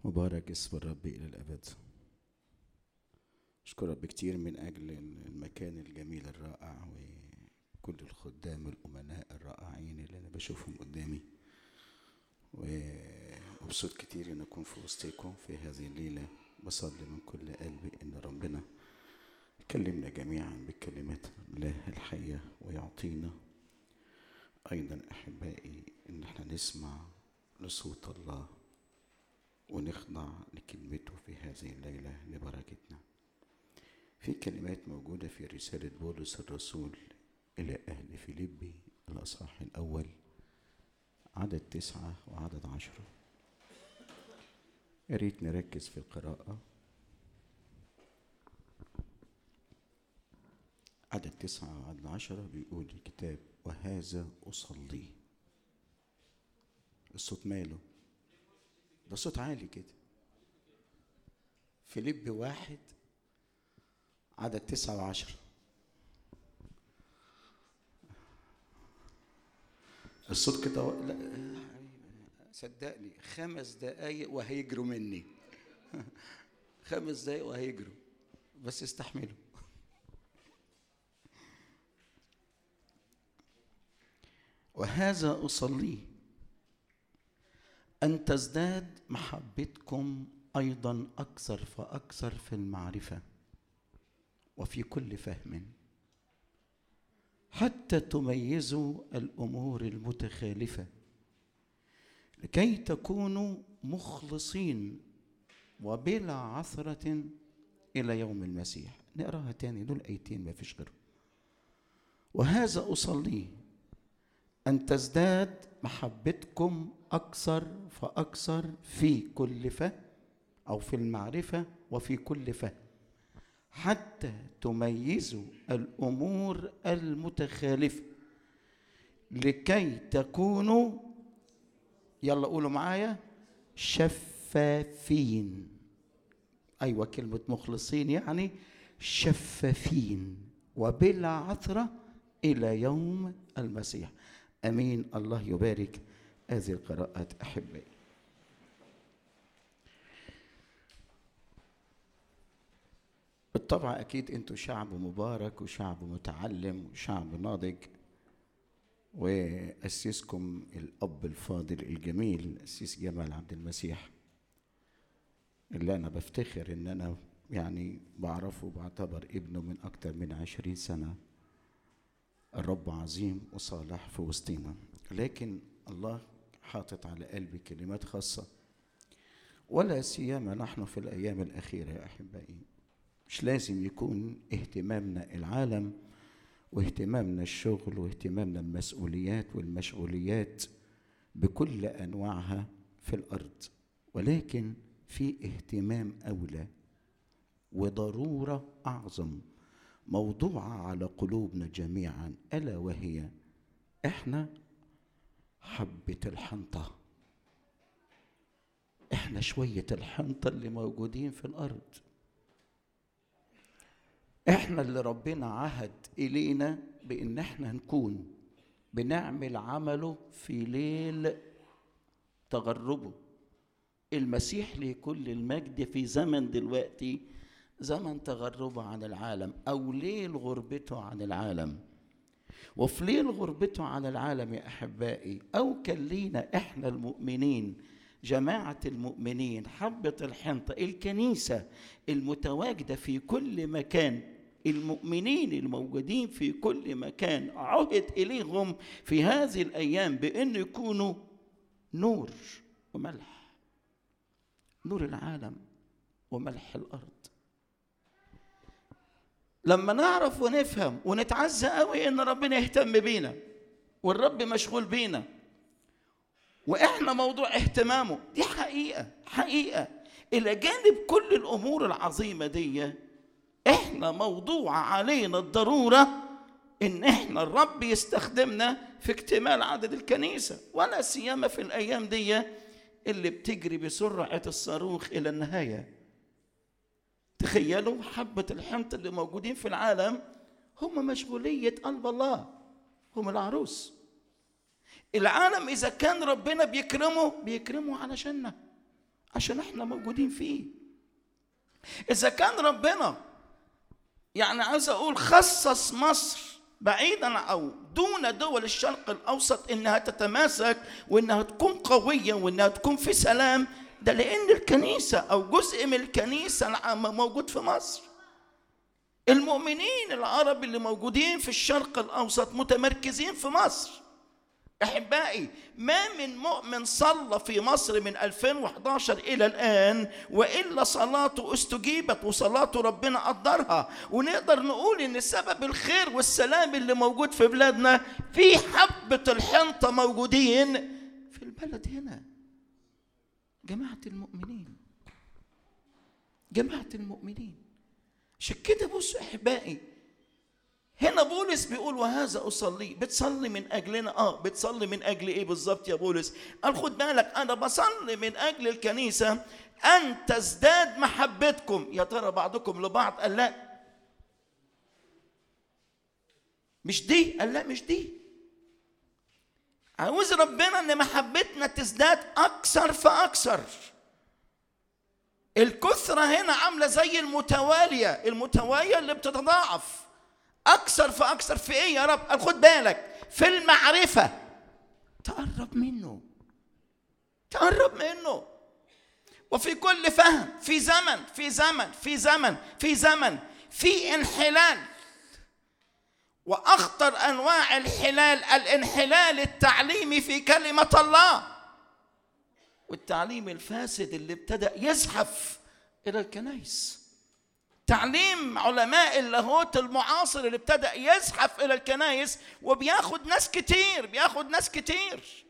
مبارك اسم الرب إلى الأبد أشكر رب كتير من أجل المكان الجميل الرائع وكل الخدام الأمناء الرائعين اللي أنا بشوفهم قدامي ومبسوط كتير إن أكون في وسطكم في هذه الليلة بصلي من كل قلبي إن ربنا يكلمنا جميعا بكلمات الله الحية ويعطينا أيضا أحبائي إن احنا نسمع لصوت الله ونخضع لكلمته في هذه الليلة لبركتنا في كلمات موجودة في رسالة بولس الرسول إلى أهل فيليبي الأصحاح الأول عدد تسعة وعدد عشرة يا ريت نركز في القراءة عدد تسعة وعدد عشرة بيقول الكتاب وهذا أصلي الصوت ماله ده صوت عالي كده فيليب واحد عدد تسعة وعشرة الصوت كده و... لا صدقني خمس دقايق وهيجروا مني خمس دقايق وهيجروا بس استحملوا وهذا أصليه أن تزداد محبتكم أيضا أكثر فأكثر في المعرفة وفي كل فهم حتى تميزوا الأمور المتخالفة لكي تكونوا مخلصين وبلا عثرة إلى يوم المسيح نقراها تاني دول أيتين ما فيش غيرهم وهذا أصليه أن تزداد محبتكم أكثر فأكثر في كل فهم أو في المعرفة وفي كل فهم حتى تميزوا الأمور المتخالفة لكي تكونوا يلا قولوا معايا شفافين أيوة كلمة مخلصين يعني شفافين وبلا عثرة إلى يوم المسيح امين الله يبارك هذه القراءات احبائي بالطبع اكيد انتم شعب مبارك وشعب متعلم وشعب ناضج واسسكم الاب الفاضل الجميل اسيس جمال عبد المسيح اللي انا بفتخر ان انا يعني بعرفه بعتبر ابنه من اكتر من عشرين سنه الرب عظيم وصالح في وسطينا لكن الله حاطط على قلبي كلمات خاصة ولا سيما نحن في الأيام الأخيرة يا أحبائي مش لازم يكون اهتمامنا العالم واهتمامنا الشغل واهتمامنا المسؤوليات والمشغوليات بكل أنواعها في الأرض ولكن في اهتمام أولى وضرورة أعظم موضوعة على قلوبنا جميعا ألا وهي إحنا حبة الحنطة إحنا شوية الحنطة اللي موجودين في الأرض إحنا اللي ربنا عهد إلينا بإن إحنا نكون بنعمل عمله في ليل تغربه المسيح لكل المجد في زمن دلوقتي زمن تغربه عن العالم او ليل غربته عن العالم وفي ليل غربته عن العالم يا احبائي او كان لينا احنا المؤمنين جماعه المؤمنين حبه الحنطه الكنيسه المتواجده في كل مكان المؤمنين الموجودين في كل مكان عهد اليهم في هذه الايام بان يكونوا نور وملح نور العالم وملح الارض لما نعرف ونفهم ونتعزى قوي ان ربنا يهتم بينا والرب مشغول بينا واحنا موضوع اهتمامه دي حقيقه حقيقه الى جانب كل الامور العظيمه دي احنا موضوع علينا الضروره ان احنا الرب يستخدمنا في اكتمال عدد الكنيسه ولا سيما في الايام دي اللي بتجري بسرعه الصاروخ الى النهايه تخيلوا حبة الحنطة اللي موجودين في العالم هم مشغولية قلب الله هم العروس العالم إذا كان ربنا بيكرمه بيكرمه علشاننا عشان احنا موجودين فيه اذا كان ربنا يعني عايز اقول خصص مصر بعيدا او دون دول الشرق الاوسط انها تتماسك وانها تكون قويه وانها تكون في سلام ده لان الكنيسه او جزء من الكنيسه العامه موجود في مصر المؤمنين العرب اللي موجودين في الشرق الاوسط متمركزين في مصر احبائي ما من مؤمن صلى في مصر من 2011 الى الان والا صلاته استجيبت وصلاته ربنا قدرها ونقدر نقول ان سبب الخير والسلام اللي موجود في بلادنا في حبه الحنطه موجودين في البلد هنا جماعه المؤمنين جماعه المؤمنين عشان كده بصوا احبائي هنا بولس بيقول وهذا اصلي بتصلي من اجلنا اه بتصلي من اجل ايه بالظبط يا بولس قال خد بالك انا بصلي من اجل الكنيسه ان تزداد محبتكم يا ترى بعضكم لبعض قال لا مش دي قال لا مش دي عاوز ربنا ان محبتنا تزداد اكثر فاكثر الكثرة هنا عاملة زي المتوالية المتوالية اللي بتتضاعف أكثر فأكثر في إيه يا رب؟ قال خد بالك في المعرفة تقرب منه تقرب منه وفي كل فهم في زمن في زمن في زمن في زمن في انحلال واخطر انواع الحلال الانحلال التعليمي في كلمه الله والتعليم الفاسد اللي ابتدأ يزحف إلى الكنائس تعليم علماء اللاهوت المعاصر اللي ابتدأ يزحف إلى الكنائس وبياخد ناس كتير بياخد ناس كتير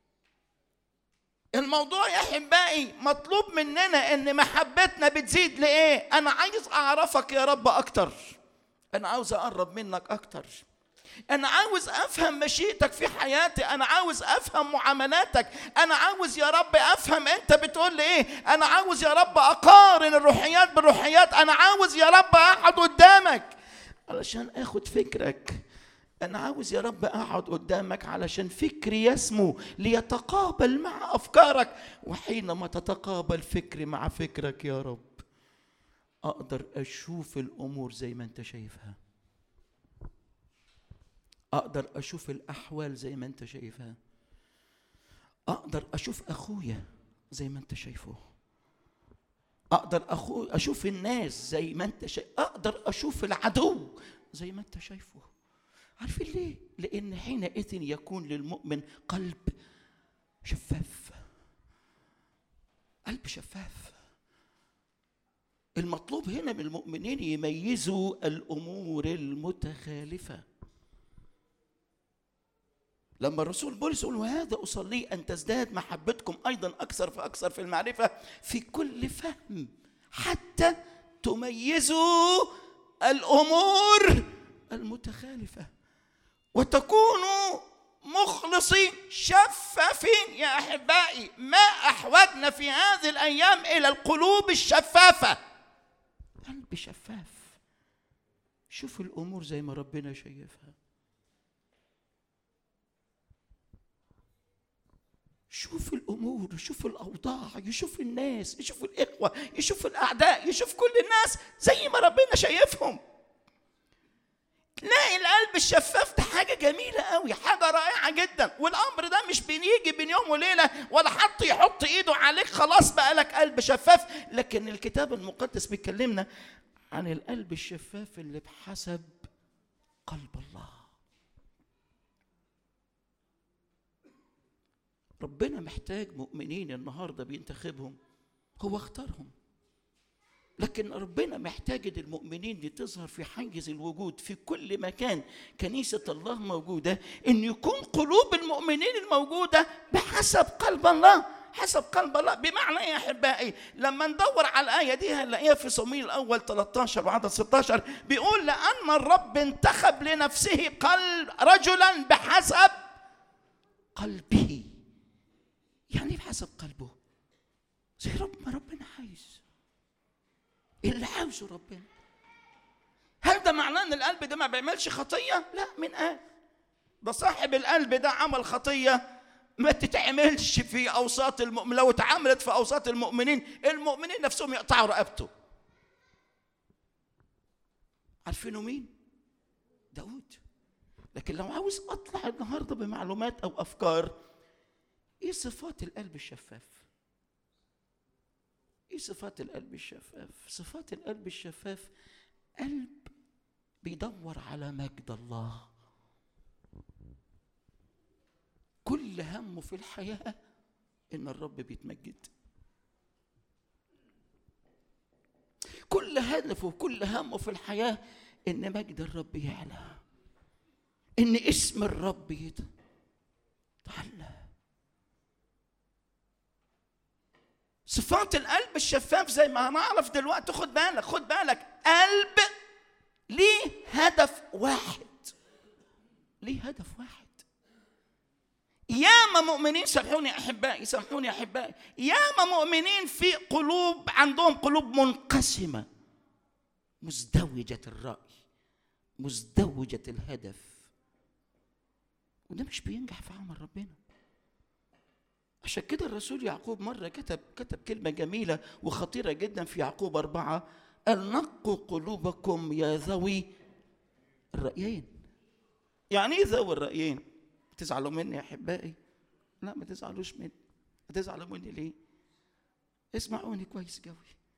الموضوع يا احبائي مطلوب مننا ان محبتنا بتزيد لايه انا عايز اعرفك يا رب اكتر انا عاوز اقرب منك اكتر أنا عاوز أفهم مشيئتك في حياتي أنا عاوز أفهم معاملاتك أنا عاوز يا رب أفهم أنت بتقول لي إيه أنا عاوز يا رب أقارن الروحيات بالروحيات أنا عاوز يا رب أقعد قدامك علشان أخد فكرك أنا عاوز يا رب أقعد قدامك علشان فكري يسمو ليتقابل مع أفكارك وحينما تتقابل فكري مع فكرك يا رب أقدر أشوف الأمور زي ما أنت شايفها اقدر اشوف الاحوال زي ما انت شايفها اقدر اشوف اخويا زي ما انت شايفه اقدر أخو اشوف الناس زي ما انت شايف اقدر اشوف العدو زي ما انت شايفه عارفين ليه لان حينئذ يكون للمؤمن قلب شفاف قلب شفاف المطلوب هنا من المؤمنين يميزوا الامور المتخالفه لما الرسول بولس يقول وهذا أصلي أن تزداد محبتكم أيضا أكثر فأكثر في المعرفة في كل فهم حتى تميزوا الأمور المتخالفة وتكونوا مخلصين شفافين يا أحبائي ما أحوجنا في هذه الأيام إلى القلوب الشفافة قلب شفاف شوف الأمور زي ما ربنا شايفها يشوف الامور يشوف الاوضاع يشوف الناس يشوف الاخوه يشوف الاعداء يشوف كل الناس زي ما ربنا شايفهم تلاقي القلب الشفاف ده حاجة جميلة قوي حاجة رائعة جدا والأمر ده مش بيجي بين يوم وليلة ولا حط يحط إيده عليك خلاص بقى لك قلب شفاف لكن الكتاب المقدس بيكلمنا عن القلب الشفاف اللي بحسب قلب الله ربنا محتاج مؤمنين النهارده بينتخبهم هو اختارهم لكن ربنا محتاج ان المؤمنين دي تظهر في حيز الوجود في كل مكان كنيسة الله موجودة ان يكون قلوب المؤمنين الموجودة بحسب قلب الله حسب قلب الله بمعنى ايه يا احبائي لما ندور على الايه دي هنلاقيها في صمويل الاول 13 وعدد 16 بيقول لان الرب انتخب لنفسه قلب رجلا بحسب قلبه يعني ايه بحسب قلبه زي رب ما ربنا عايز اللي عاوزه ربنا هل ده معناه ان القلب ده ما بيعملش خطيه لا من قال ده صاحب القلب ده عمل خطيه ما تتعملش في اوساط المؤمن لو اتعملت في اوساط المؤمنين المؤمنين نفسهم يقطعوا رقبته عارفينه مين داود لكن لو عاوز اطلع النهارده بمعلومات او افكار ايه صفات القلب الشفاف ايه صفات القلب الشفاف صفات القلب الشفاف قلب بيدور على مجد الله كل همه في الحياه ان الرب بيتمجد كل هدفه وكل همه في الحياه ان مجد الرب يعلى ان اسم الرب يتعلى صفات القلب الشفاف زي ما هنعرف دلوقتي خد بالك خد بالك قلب ليه هدف واحد ليه هدف واحد ياما مؤمنين سامحوني يا احبائي سامحوني يا احبائي ياما مؤمنين في قلوب عندهم قلوب منقسمه مزدوجه الراي مزدوجه الهدف وده مش بينجح في عمل ربنا عشان كده الرسول يعقوب مرة كتب كتب كلمة جميلة وخطيرة جدا في يعقوب أربعة قال نقوا قلوبكم يا ذوي الرأيين يعني ايه ذوي الرأيين؟ تزعلوا مني يا أحبائي؟ لا ما تزعلوش مني هتزعلوا مني ليه؟ اسمعوني كويس قوي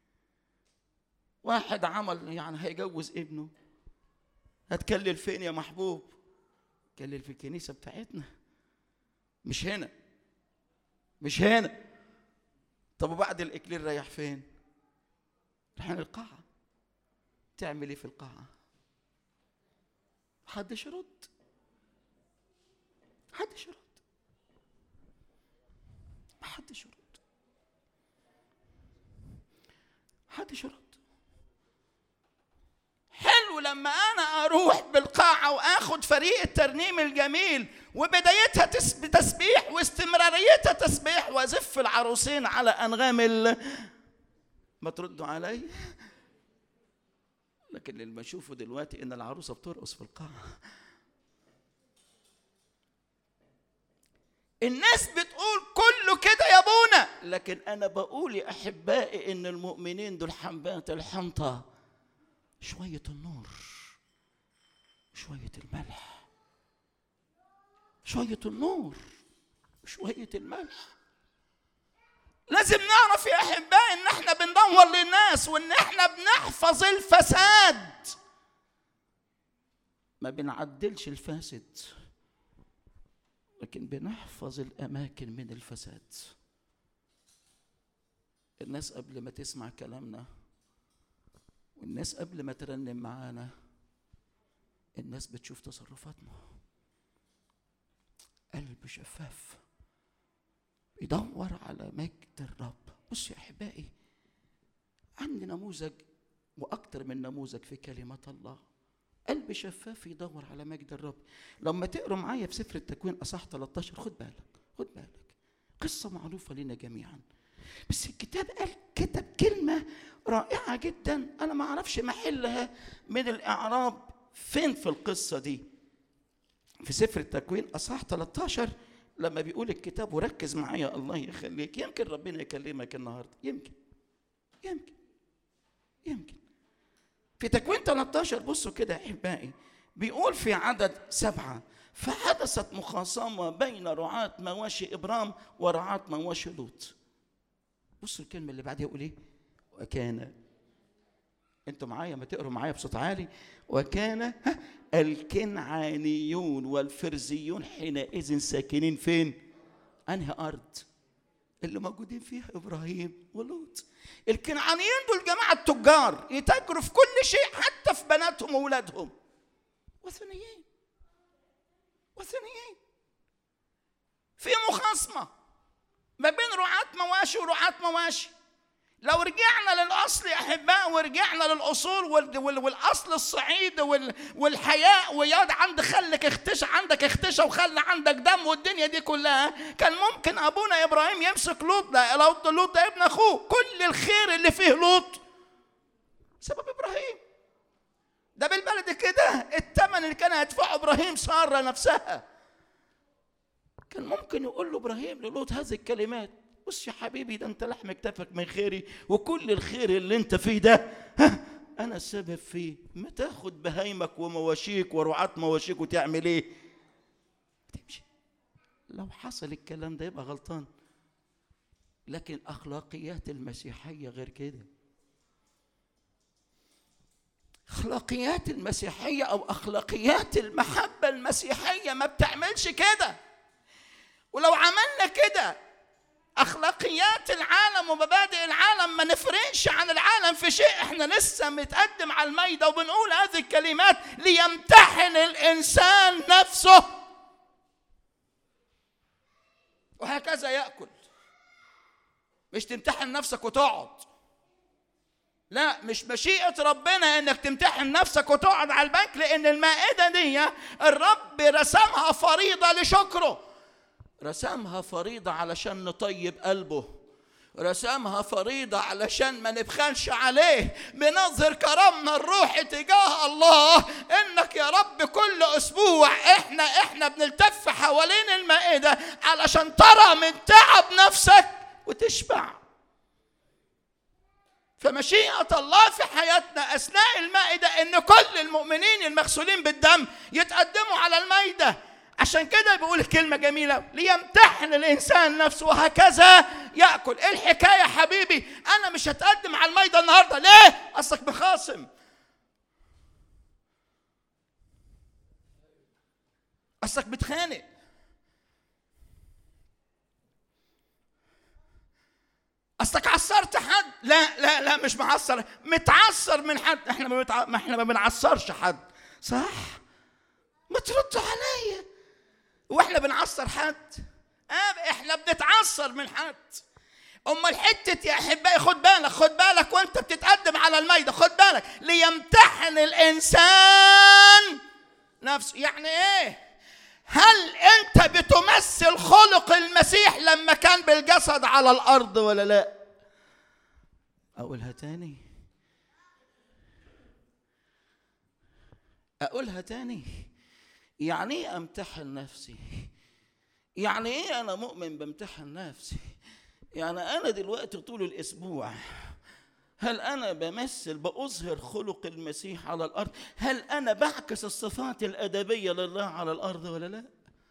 واحد عمل يعني هيجوز ابنه هتكلل فين يا محبوب؟ كلل في الكنيسة بتاعتنا مش هنا مش هنا طب وبعد الاكليل رايح فين رايحين القاعه تعمل ايه في القاعه محدش يرد محدش يرد محدش يرد محدش يرد حلو لما انا اروح بالقاعه واخد فريق الترنيم الجميل وبدايتها تسبيح واستمراريتها تسبيح وازف العروسين على انغام ال... ما تردوا علي لكن اللي بشوفه دلوقتي ان العروسه بترقص في القاعه الناس بتقول كله كده يا ابونا لكن انا بقول يا احبائي ان المؤمنين دول حنبات الحنطه شويه النور شويه الملح شويه النور شويه الملح لازم نعرف يا احبائي ان احنا بندور للناس وان احنا بنحفظ الفساد ما بنعدلش الفاسد لكن بنحفظ الاماكن من الفساد الناس قبل ما تسمع كلامنا والناس قبل ما ترنم معانا الناس بتشوف تصرفاتنا قلب شفاف بيدور على مجد الرب بص يا احبائي عندي نموذج واكثر من نموذج في كلمه الله قلب شفاف يدور على مجد الرب لما تقروا معايا في سفر التكوين اصح 13 خد بالك خد بالك قصه معروفه لنا جميعا بس الكتاب قال كتب كلمه رائعه جدا انا ما اعرفش محلها من الاعراب فين في القصه دي في سفر التكوين اصح 13 لما بيقول الكتاب وركز معايا الله يخليك يمكن ربنا يكلمك النهارده يمكن يمكن يمكن في تكوين 13 بصوا كده احبائي بيقول في عدد سبعه فحدثت مخاصمه بين رعاة مواشي ابرام ورعاة مواشي لوط بصوا الكلمه اللي بعدها يقول ايه وكان انتوا معايا ما تقروا معايا بصوت عالي وكان الكنعانيون والفرزيون حينئذ ساكنين فين انهي ارض اللي موجودين فيها ابراهيم ولوط الكنعانيين دول جماعه التجار يتاجروا في كل شيء حتى في بناتهم واولادهم وثنيين وثنيين في مخاصمه ما بين رعاة مواشي ورعاة مواشي لو رجعنا للاصل يا احباء ورجعنا للاصول والاصل الصعيد والحياء وياض عند خلك اختشى عندك اختشى وخلى عندك دم والدنيا دي كلها كان ممكن ابونا ابراهيم يمسك لوط ده لوط لوط ده ابن اخوه كل الخير اللي فيه لوط سبب ابراهيم ده بالبلد كده الثمن اللي كان هيدفعه ابراهيم ساره نفسها كان ممكن يقول له ابراهيم للوط هذه الكلمات بص يا حبيبي ده انت لحم كتفك من خيري وكل الخير اللي انت فيه ده ها انا السبب فيه ما تاخد بهايمك ومواشيك ورعاة مواشيك وتعمل ايه تمشي لو حصل الكلام ده يبقى غلطان لكن اخلاقيات المسيحيه غير كده اخلاقيات المسيحيه او اخلاقيات المحبه المسيحيه ما بتعملش كده ولو عملنا كده اخلاقيات العالم ومبادئ العالم ما نفرقش عن العالم في شيء احنا لسه متقدم على الميدة وبنقول هذه الكلمات ليمتحن الانسان نفسه وهكذا ياكل مش تمتحن نفسك وتقعد لا مش مشيئة ربنا انك تمتحن نفسك وتقعد على البنك لان المائدة دي الرب رسمها فريضة لشكره رسمها فريضة علشان نطيب قلبه رسمها فريضة علشان ما نبخلش عليه بنظهر كرمنا الروحي تجاه الله انك يا رب كل اسبوع احنا احنا بنلتف حوالين المائدة علشان ترى من تعب نفسك وتشبع فمشيئة الله في حياتنا أثناء المائدة إن كل المؤمنين المغسولين بالدم يتقدموا على المائدة عشان كده بيقول كلمة جميلة ليمتحن الإنسان نفسه وهكذا يأكل إيه الحكاية يا حبيبي أنا مش هتقدم على الميدة النهاردة ليه أصلك بخاصم أصلك بتخانق اصلك عصرت حد لا لا لا مش معصر متعصر من حد احنا ما, بتع... ما احنا ما بنعصرش حد صح ما تردوا عليا واحنا بنعصر حد آه احنا بنتعصر من حد امال حته يا احبائي خد بالك خد بالك وانت بتتقدم على الميدة خد بالك ليمتحن الانسان نفسه يعني ايه هل انت بتمثل خلق المسيح لما كان بالجسد على الارض ولا لا اقولها تاني اقولها تاني يعني ايه امتحن نفسي يعني ايه انا مؤمن بامتحن نفسي يعني انا دلوقتي طول الاسبوع هل انا بمثل باظهر خلق المسيح على الارض هل انا بعكس الصفات الادبيه لله على الارض ولا لا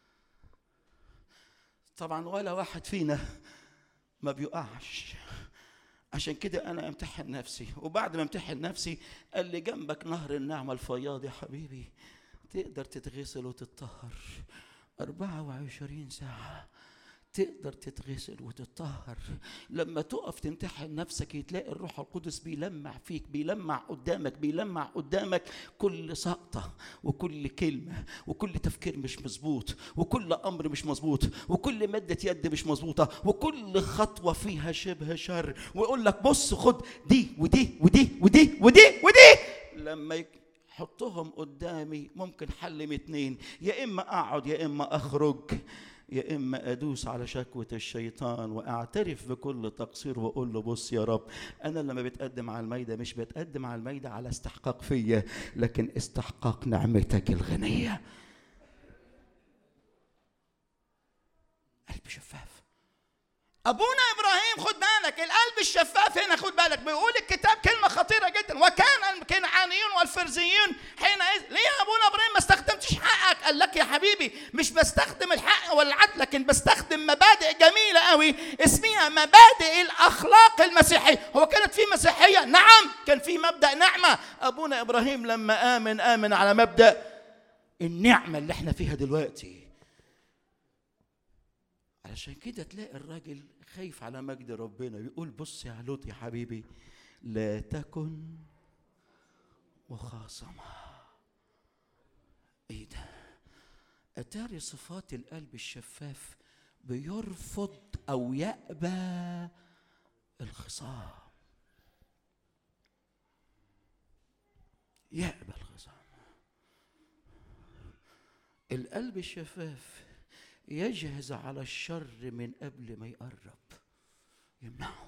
طبعا ولا واحد فينا ما بيقعش عشان كده انا امتحن نفسي وبعد ما امتحن نفسي قال لي جنبك نهر النعمه الفياض يا حبيبي تقدر تتغسل وتتطهر 24 ساعه تقدر تتغسل وتتطهر لما تقف تمتحن نفسك تلاقي الروح القدس بيلمع فيك بيلمع قدامك بيلمع قدامك كل سقطة وكل كلمة وكل تفكير مش مظبوط وكل أمر مش مظبوط وكل مادة يد مش مظبوطة وكل خطوة فيها شبه شر ويقول لك بص خد دي ودي ودي ودي ودي ودي لما يك... حطهم قدامي ممكن حل من اتنين يا اما اقعد يا اما اخرج يا اما ادوس على شكوه الشيطان واعترف بكل تقصير واقول له بص يا رب انا لما بتقدم على الميده مش بتقدم على الميده على استحقاق فيا لكن استحقاق نعمتك الغنيه قلب شفاف ابونا ابراهيم خد بالك القلب الشفاف هنا خد بالك بيقول الكتاب كلمه خطيره جدا وكان الكنعانيون والفرزيون حينئذ ليه يا ابونا ابراهيم ما استخدمتش حقك قال لك يا حبيبي مش بستخدم الحق والعدل لكن بستخدم مبادئ جميله قوي اسمها مبادئ الاخلاق المسيحيه هو كانت في مسيحيه نعم كان في مبدا نعمه ابونا ابراهيم لما امن امن على مبدا النعمه اللي احنا فيها دلوقتي علشان كده تلاقي الراجل خايف على مجد ربنا يقول بص يا لوط يا حبيبي لا تكن مخاصمة ايه ده اتاري صفات القلب الشفاف بيرفض او يأبى الخصام يأبى الخصام القلب الشفاف يجهز على الشر من قبل ما يقرب يمنعه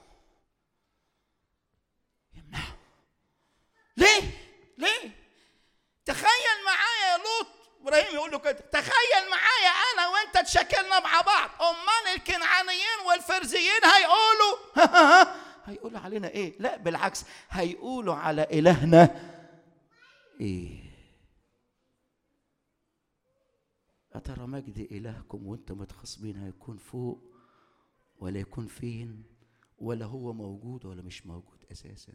يمنعه ليه ليه تخيل معايا يا لوط ابراهيم يقول له كده تخيل معايا انا وانت تشكلنا مع بعض هيقولوا علينا ايه لا بالعكس هيقولوا على الهنا ايه أترى مجد إلهكم وأنتم متخصبين هيكون فوق ولا يكون فين ولا هو موجود ولا مش موجود أساسا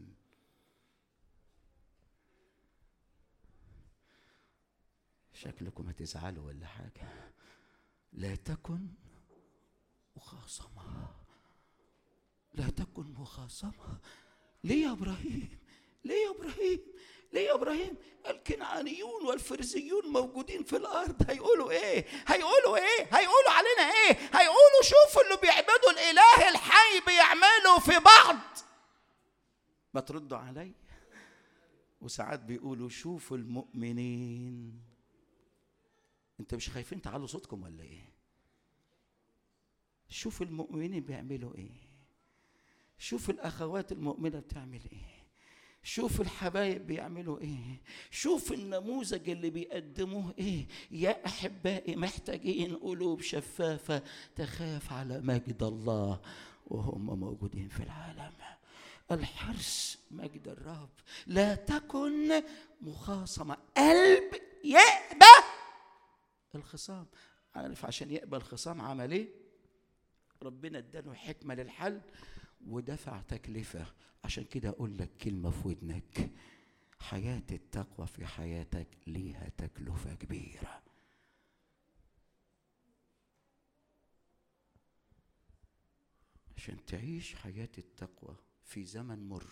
شكلكم هتزعلوا ولا حاجة لا تكن مخاصمة لا تكن مخاصمة ليه يا إبراهيم ليه يا إبراهيم ليه يا ابراهيم الكنعانيون والفرزيون موجودين في الارض هيقولوا ايه هيقولوا ايه هيقولوا علينا ايه هيقولوا شوفوا اللي بيعبدوا الاله الحي بيعملوا في بعض ما تردوا علي وساعات بيقولوا شوفوا المؤمنين انت مش خايفين تعالوا صوتكم ولا ايه شوف المؤمنين بيعملوا ايه شوف الاخوات المؤمنه بتعمل ايه شوف الحبايب بيعملوا ايه شوف النموذج اللي بيقدموه ايه يا احبائي محتاجين قلوب شفافه تخاف على مجد الله وهم موجودين في العالم الحرص مجد الرب لا تكن مخاصمه قلب يقبل الخصام عارف عشان يقبل الخصام عمل ايه ربنا اداله حكمه للحل ودفع تكلفة عشان كده أقول لك كلمة في ودنك حياة التقوى في حياتك ليها تكلفة كبيرة عشان تعيش حياة التقوى في زمن مر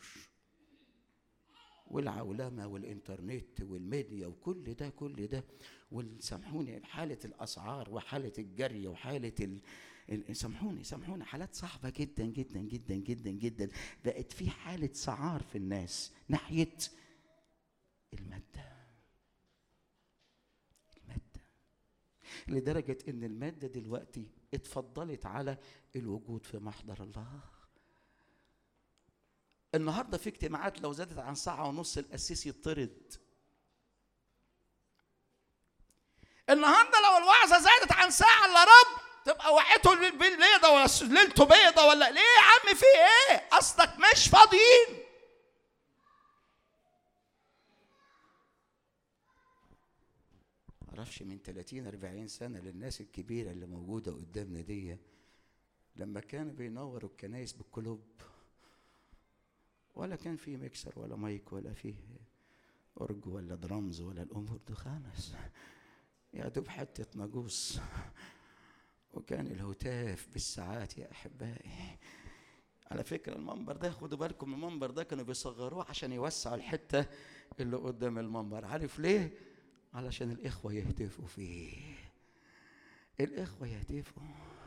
والعولمة والإنترنت والميديا وكل ده كل ده وسامحوني حالة الأسعار وحالة الجري وحالة ال... سامحوني سامحوني حالات صعبة جدا جدا جدا جدا جدا بقت في حالة سعار في الناس ناحية المادة المادة لدرجة إن المادة دلوقتي اتفضلت على الوجود في محضر الله النهارده في اجتماعات لو زادت عن ساعة ونص القسيس يطرد النهارده لو الوعظة زادت عن ساعة الا ربع تبقى وقعته بيضة ولا ليلته بيضة ولا ليه يا عم في ايه؟ اصلك مش فاضيين. معرفش من 30 40 سنة للناس الكبيرة اللي موجودة قدامنا دي لما كانوا بينوروا الكنايس بالقلوب ولا كان في ميكسر ولا مايك ولا فيه أورج ولا درامز ولا الأمور دي خالص يا دوب حتة ناقوس وكان الهتاف بالساعات يا احبائي على فكره المنبر ده خدوا بالكم المنبر ده كانوا بيصغروه عشان يوسعوا الحته اللي قدام المنبر عارف ليه علشان الاخوه يهتفوا فيه الاخوه يهتفوا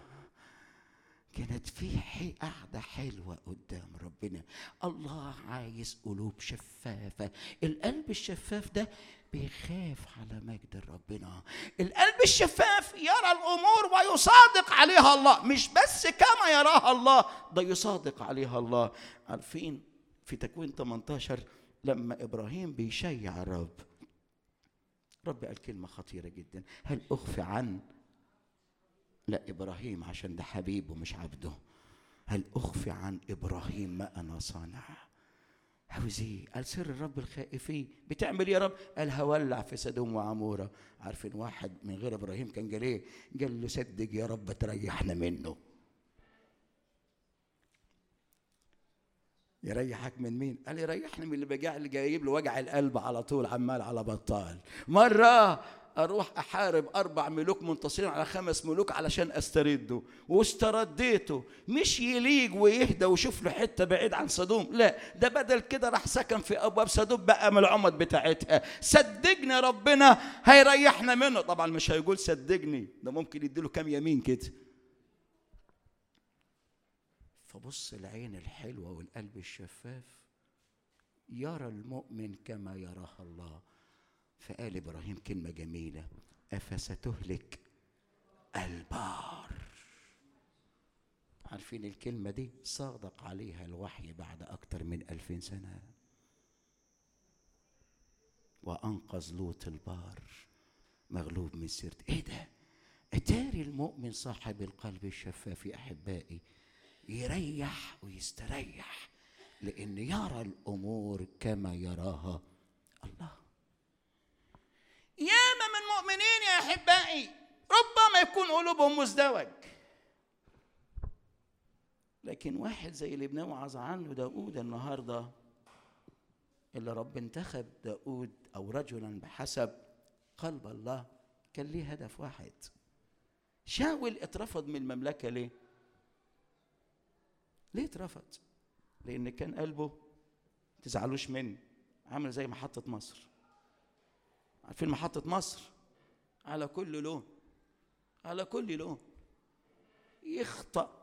كانت في حي قعدة حلوة قدام ربنا الله عايز قلوب شفافة القلب الشفاف ده بيخاف على مجد ربنا القلب الشفاف يرى الأمور ويصادق عليها الله مش بس كما يراها الله ده يصادق عليها الله عارفين في تكوين 18 لما إبراهيم بيشيع الرب رب قال كلمة خطيرة جدا هل أخفي عن لا إبراهيم عشان ده حبيبه مش عبده هل أخفي عن إبراهيم ما أنا صانع عاوز ايه؟ قال سر الرب الخائفين بتعمل يا رب؟ قال هولع في سدوم وعموره عارفين واحد من غير ابراهيم كان قال ايه؟ قال له صدق يا رب تريحنا منه يريحك من مين؟ قال يريحني من اللي بجع اللي جايب له وجع القلب على طول عمال على بطال مرة اروح احارب اربع ملوك منتصرين على خمس ملوك علشان استرده واسترديته مش يليق ويهدى ويشوف له حته بعيد عن سدوم لا ده بدل كده راح سكن في ابواب سدوم بقى من العمد بتاعتها صدقني ربنا هيريحنا منه طبعا مش هيقول صدقني ده ممكن يديله كام يمين كده فبص العين الحلوه والقلب الشفاف يرى المؤمن كما يراها الله فقال ابراهيم كلمه جميله افستهلك البار عارفين الكلمه دي صادق عليها الوحي بعد اكتر من ألفين سنه وانقذ لوط البار مغلوب من سيرته ايه ده اتاري المؤمن صاحب القلب الشفاف يا احبائي يريح ويستريح لان يرى الامور كما يراها الله ياما من مؤمنين يا احبائي ربما يكون قلوبهم مزدوج لكن واحد زي اللي بنوعظ عنه داود النهارده اللي رب انتخب داود او رجلا بحسب قلب الله كان ليه هدف واحد شاول اترفض من المملكه ليه ليه اترفض لان كان قلبه تزعلوش مني عامل زي محطه مصر عارفين محطه مصر على كل لون على كل لون يخطأ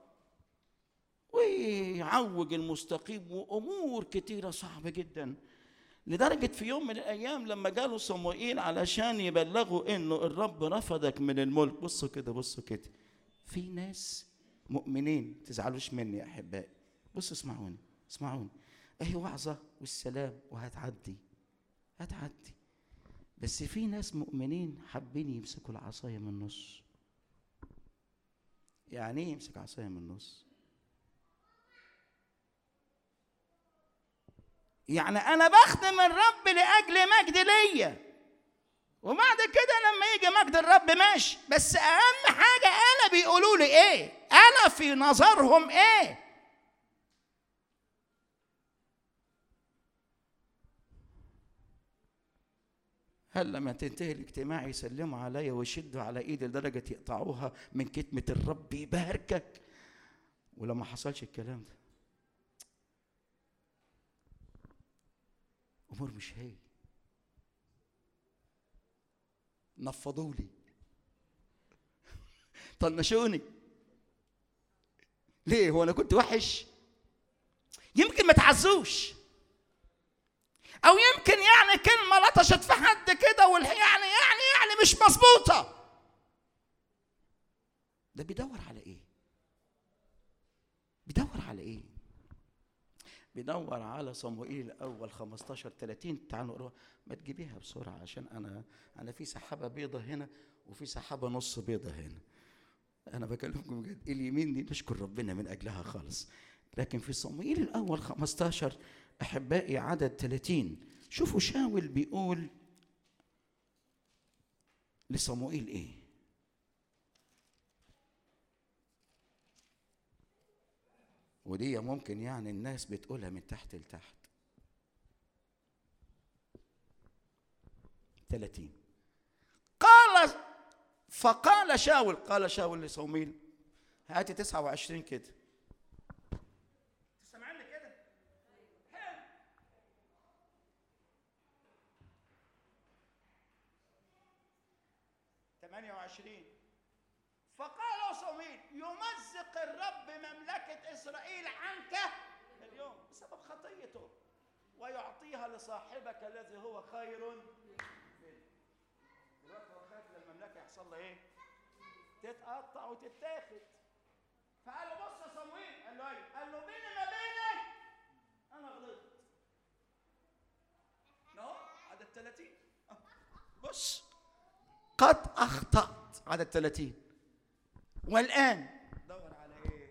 ويعوج المستقيم وامور كتيره صعبه جدا لدرجة في يوم من الأيام لما جاله صموئيل علشان يبلغوا إنه الرب رفضك من الملك بصوا كده بصوا كده في ناس مؤمنين تزعلوش مني يا أحبائي بصوا اسمعوني اسمعوني أهي وعظة والسلام وهتعدي هتعدي بس في ناس مؤمنين حابين يمسكوا العصاية من النص يعني ايه يمسك عصاية من النص يعني انا بخدم الرب لاجل مجد ليا وبعد كده لما يجي مجد الرب ماشي بس اهم حاجه انا بيقولوا لي ايه انا في نظرهم ايه هل لما تنتهي الاجتماع يسلموا عليا ويشدوا على ايدي لدرجه يقطعوها من كتمه الرب يباركك ولما حصلش الكلام ده امور مش هي نفضوا لي طنشوني ليه هو انا كنت وحش يمكن ما تعزوش او يمكن يعني كلمه لطشت في حد كده والهي يعني يعني يعني مش مظبوطه ده بيدور على ايه بيدور على ايه بيدور على صموئيل الاول 15 30 تعالوا نقراها ما تجيبيها بسرعه عشان انا انا في سحابه بيضه هنا وفي سحابه نص بيضه هنا انا بكلمكم بجد اليمين دي نشكر ربنا من اجلها خالص لكن في صموئيل الاول 15 احبائي عدد 30 شوفوا شاول بيقول لصموئيل ايه ودي ممكن يعني الناس بتقولها من تحت لتحت 30 قال فقال شاول قال شاول لصوميل هاتي 29 كده سامعني كده حلو. ثمانية وعشرين فقال صمويل يمزق الرب مملكة إسرائيل عنك اليوم بسبب خطيته ويعطيها لصاحبك الذي هو خير منه دلوقتي هو خايف المملكة يحصل لها إيه؟ تتقطع وتتاخد فقال له بص يا صمويل قال له ايوه قال له بيني ما بينك انا غلطت اهو عدد 30 أهو. بص قد اخطات عدد 30 والان دور على ايه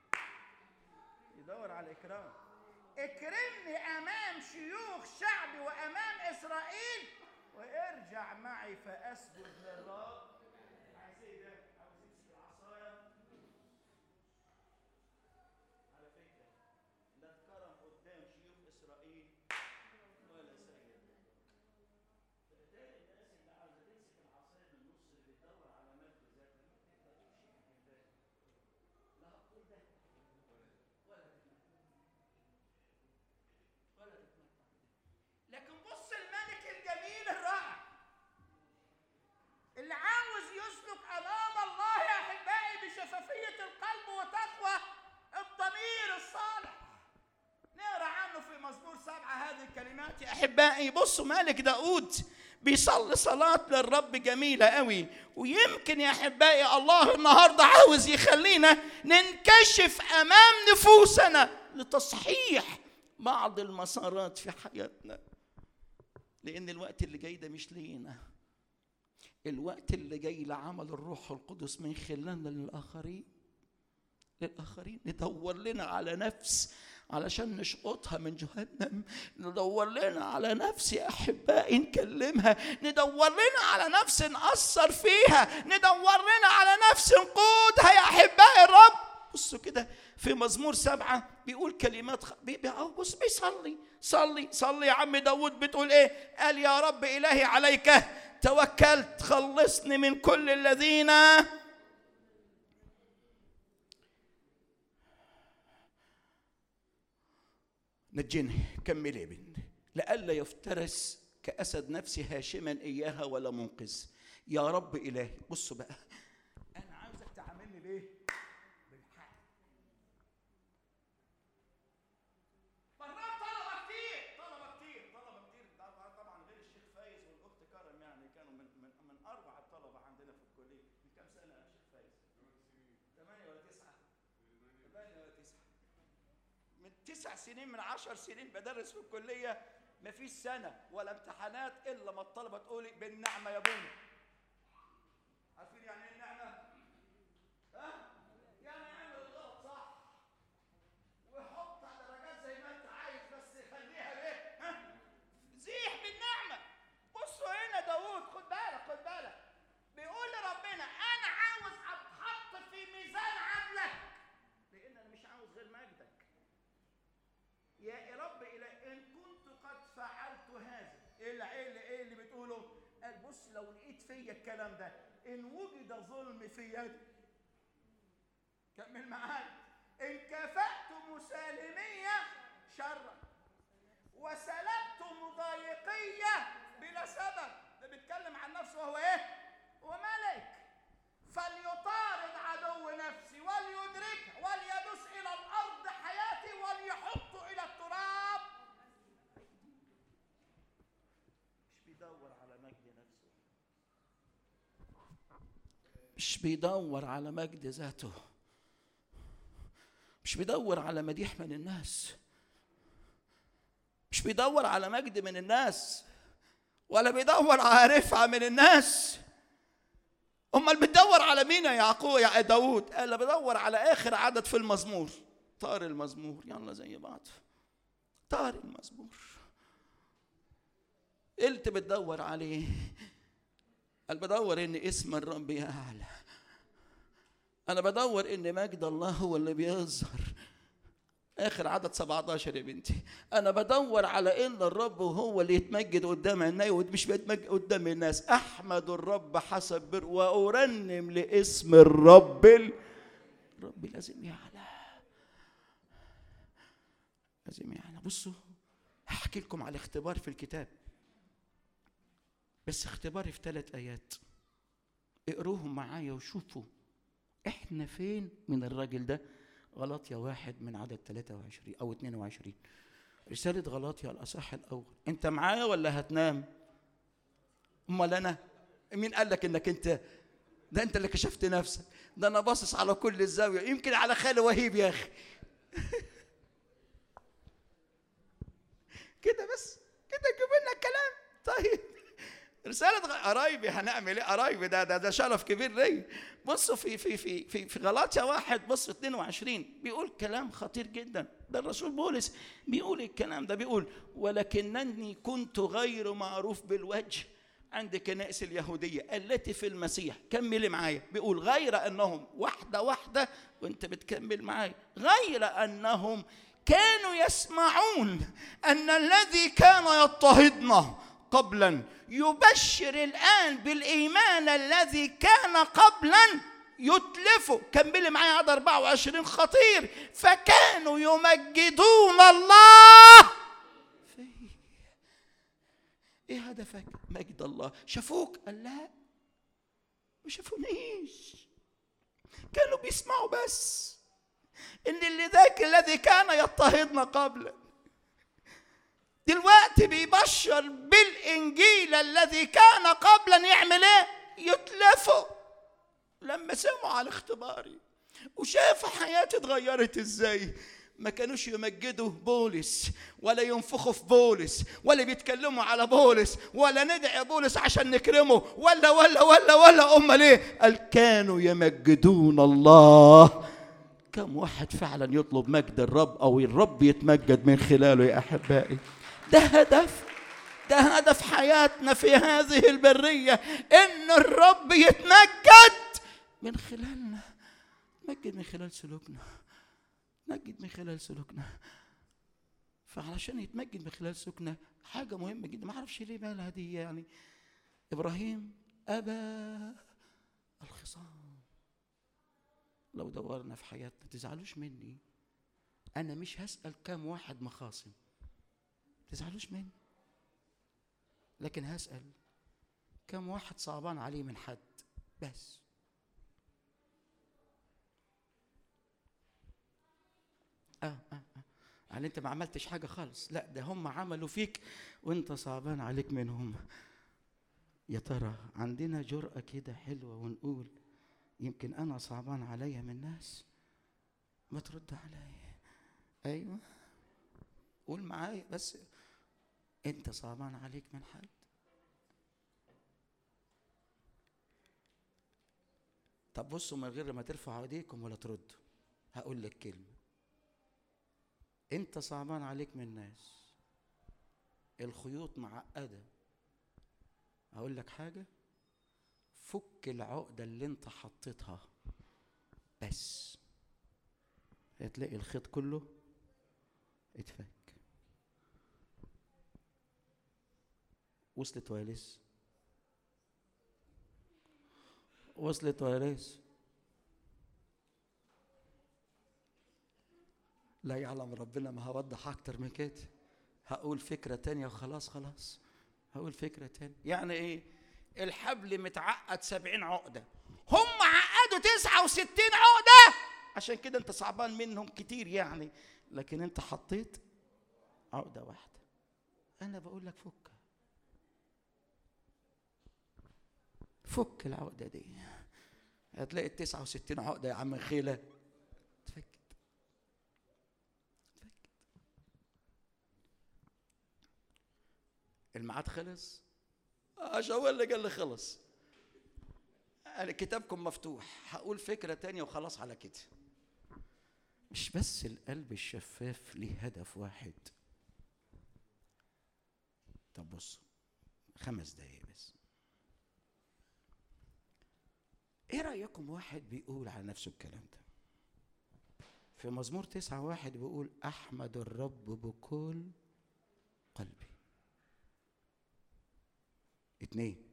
يدور على اكرام اكرمني امام شيوخ شعبي وامام اسرائيل وارجع معي فاسجد للرب عايز ايه ده عاوز يمسك العصايه على فكره لا اتكرم قدام شيوخ اسرائيل ولا سجد فبالتالي الناس اللي عاوزه تمسك العصايه من النص اللي بتدور على مجد ذاتها ما تقدرش تمسك لا هتقول ده ولا تتمتع ولا تتمتع لكن بص الملك الجميل الرائع اللي عاوز يسلك امام الله يا احبائي بشفافيه القلب وتقوى الضمير الصالح نقرا عنه في مزمور سبعه هذه الكلمات يا احبائي بصوا ملك داود بيصلي صلاة للرب جميلة قوي ويمكن يا أحبائي الله النهاردة عاوز يخلينا ننكشف أمام نفوسنا لتصحيح بعض المسارات في حياتنا لأن الوقت اللي جاي ده مش لينا الوقت اللي جاي لعمل الروح القدس من خلالنا للآخرين للآخرين ندور لنا على نفس علشان نشقطها من جهنم ندور لنا على نفس يا أحبائي نكلمها ندور لنا على نفس نأثر فيها ندور لنا على نفس نقودها يا أحبائي الرب بصوا كده في مزمور سبعة بيقول كلمات خ... بي... بي... بص بيصلي صلي صلي يا عم داود بتقول ايه قال يا رب إلهي عليك توكلت خلصني من كل الذين نجني كمل يا بنت لئلا يفترس كأسد نفسي هاشما إياها ولا منقذ يا رب إلهي بصوا بقى أنا عاوزك تعاملني بإيه؟ بالحق مرات طلبة كتير طلبة كتير طلبة كتير طبعا غير الشيخ فايز والأخت كرم يعني كانوا من من من أربع الطلبة عندنا في الكلية من كام سنة يا شيخ فايز؟ ثمانية ولا تسعة؟ ثمانية ولا تسعة؟ من تسع سنين من عشر سنين بدرس في الكلية ما فيش سنة ولا امتحانات إلا ما الطلبة تقولي بالنعمة يا بونا عارفين يعني ايه النعمة؟ ها؟ يعني اعمل الغلط صح وحط درجات زي ما انت عايز بس خليها ليه؟ ها؟ زيح بالنعمة بصوا هنا داوود خد بالك خد بالك بيقول لربنا أنا عاوز أتحط في ميزان عدلك لأن أنا مش عاوز غير مجدك يا رب الى ان كنت قد فعلت هذا ايه اللي ايه اللي ايه اللي بتقوله قال بص لو لقيت فيا الكلام ده ان وجد ظلم في يدي كمل معايا ان كافأت مسالمية شرا وسلبت مضايقية بلا سبب ده بيتكلم عن نفسه وهو ايه هو ملك فليطارد عدو نفسي وليدركها وليدس الى الارض حياتي وليحط الى التراب مش بيدور على مجد نفسه مش بيدور على مجد ذاته مش بيدور على مديح من الناس مش بيدور على مجد من الناس ولا بيدور على رفعة من الناس امال بتدور على مين يا يعقوب يا داوود قال بدور على اخر عدد في المزمور طار المزمور يلا زي بعض طار المزمور ايه اللي بتدور عليه قال بدور ان اسم الرب يعلى انا بدور ان مجد الله هو اللي بيظهر اخر عدد 17 يا بنتي انا بدور على ان الرب هو اللي يتمجد قدام عيني ومش بيتمجد قدام الناس احمد الرب حسب بر وارنم لاسم الرب الرب لازم يعلى لازم يعلى بصوا هحكي لكم على اختبار في الكتاب بس اختباري في ثلاث ايات اقروهم معايا وشوفوا احنا فين من الراجل ده غلطية واحد من عدد 23 أو 22 رسالة غلطية الأصح الأول أنت معايا ولا هتنام؟ أمال أنا؟ مين قال لك إنك أنت؟ ده أنت اللي كشفت نفسك ده أنا باصص على كل الزاوية يمكن على خالي وهيب يا أخي كده بس كده جيب لنا الكلام طيب رسالة قرايبي هنعمل ايه قرايبي ده ده ده شرف كبير ليا بصوا في في في في في غلاطيا واحد بص 22 بيقول كلام خطير جدا ده الرسول بولس بيقول الكلام ده بيقول ولكنني كنت غير معروف بالوجه عند كنائس اليهودية التي في المسيح كملي معايا بيقول غير أنهم واحدة واحدة وانت بتكمل معايا غير أنهم كانوا يسمعون أن الذي كان يضطهدنا قبلا يبشر الآن بالإيمان الذي كان قبلا يتلفه كملي معايا عدد 24 خطير فكانوا يمجدون الله فيه ايه هدفك مجد الله شافوك قال لا ما شافونيش كانوا بيسمعوا بس ان اللي ذاك الذي كان يضطهدنا قبلا دلوقتي بيبشر بالانجيل الذي كان قبلا يعمل ايه يتلفه لما سمعوا على اختباري وشافوا حياتي اتغيرت ازاي ما كانوش يمجدوا بولس ولا ينفخوا في بولس ولا بيتكلموا على بولس ولا ندعي بولس عشان نكرمه ولا ولا ولا ولا امال ايه قال كانوا يمجدون الله كم واحد فعلا يطلب مجد الرب او الرب يتمجد من خلاله يا احبائي ده هدف ده هدف حياتنا في هذه البريه ان الرب يتمجد من خلالنا يتمجد من خلال سلوكنا يتمجد من خلال سلوكنا فعلشان يتمجد من خلال سلوكنا حاجه مهمه جدا ما اعرفش ليه مالها دي يعني ابراهيم ابى الخصام لو دورنا في حياتنا تزعلوش مني انا مش هسال كام واحد مخاصم تزعلوش مني لكن هسال كم واحد صعبان عليه من حد بس آه, آه, آه. يعني انت ما عملتش حاجه خالص لا ده هم عملوا فيك وانت صعبان عليك منهم يا ترى عندنا جرأة كده حلوة ونقول يمكن أنا صعبان عليا من ناس ما ترد عليا أيوة قول معايا بس أنت صعبان عليك من حد طب بصوا من غير ما ترفعوا ايديكم ولا تردوا هقول لك كلمة أنت صعبان عليك من ناس الخيوط معقدة أقول لك حاجة فك العقدة اللي انت حطيتها بس هتلاقي الخيط كله اتفك وصلت ولا لسه وصلت ولا لسه لا يعلم ربنا ما هوضح اكتر من كده هقول فكرة تانية وخلاص خلاص هقول فكرة تانية يعني ايه الحبل متعقد سبعين عقدة هم عقدوا تسعة وستين عقدة عشان كده انت صعبان منهم كتير يعني لكن انت حطيت عقدة واحدة انا بقول لك فك فك العقدة دي هتلاقي التسعة وستين عقدة يا عم خيلة اتفكت اتفكت الميعاد خلص عشان اللي قال لي خلص أنا كتابكم مفتوح هقول فكرة تانية وخلاص على كده مش بس القلب الشفاف ليه هدف واحد طب بص خمس دقايق بس ايه رأيكم واحد بيقول على نفسه الكلام ده في مزمور تسعة واحد بيقول أحمد الرب بكل قلبي اتنين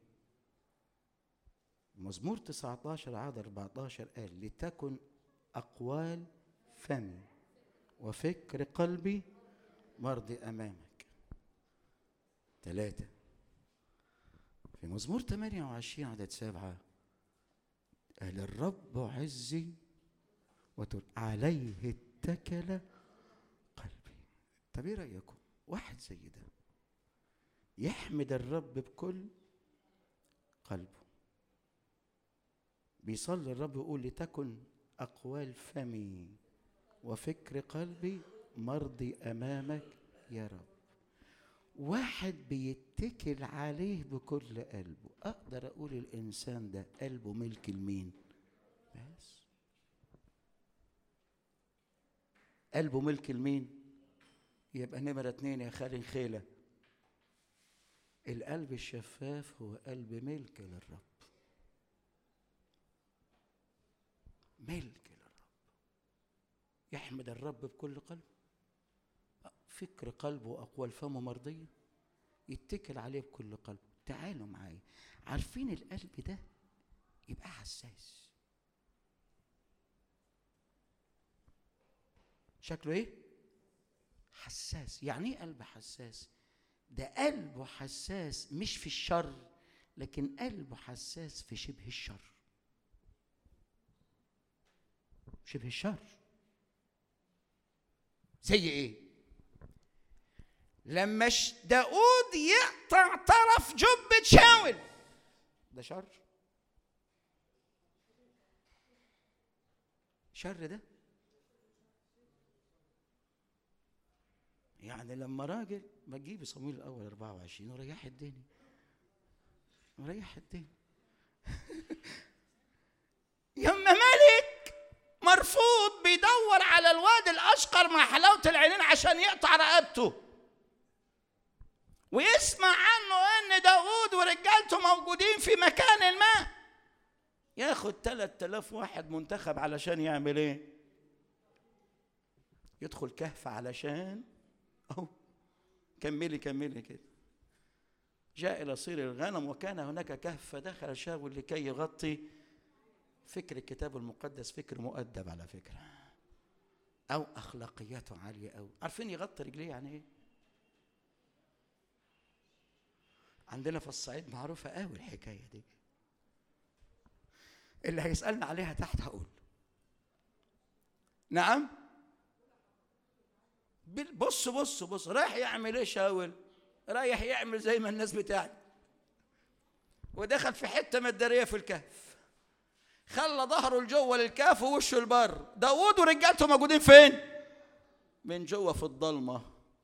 مزمور 19 عدد 14 قال لتكن أقوال فمي وفكر قلبي مرضي أمامك ثلاثة في مزمور 28 عدد سبعة قال الرب عزي وتر عليه اتكل قلبي طب ايه رأيكم واحد زي ده يحمد الرب بكل قلبه بيصلي الرب يقول لتكن أقوال فمي وفكر قلبي مرضي أمامك يا رب واحد بيتكل عليه بكل قلبه أقدر أقول الإنسان ده قلبه ملك لمين بس قلبه ملك لمين يبقى نمرة اتنين يا خالي خيلة القلب الشفاف هو قلب ملك للرب ملك للرب يحمد الرب بكل قلب فكر قلبه وأقوال فمه مرضية يتكل عليه بكل قلب تعالوا معايا عارفين القلب ده يبقى حساس شكله ايه حساس يعني ايه قلب حساس ده قلبه حساس مش في الشر لكن قلبه حساس في شبه الشر شبه الشر زي ايه لما داود يقطع طرف جبة شاول ده شر شر ده يعني لما راجل ما تجيب صمويل الاول 24 وريح الدنيا وريح الدنيا يما ملك مرفوع مرفوض بيدور على الواد الاشقر مع حلاوه العينين عشان يقطع رقبته ويسمع عنه ان داود ورجالته موجودين في مكان ما ياخد 3000 واحد منتخب علشان يعمل ايه يدخل كهف علشان اهو كملي كملي كده جاء الى صير الغنم وكان هناك كهف فدخل شاول لكي يغطي فكر الكتاب المقدس فكر مؤدب على فكره او اخلاقياته عاليه قوي عارفين يغطي رجليه يعني ايه عندنا في الصعيد معروفه قوي الحكايه دي اللي هيسالنا عليها تحت هقول نعم بص بص بص رايح يعمل ايه شاول رايح يعمل زي ما الناس بتاعت ودخل في حته مداريه في الكهف خلى ظهره لجوه للكهف ووشه البر داوود ورجالته موجودين فين من جوه في الضلمه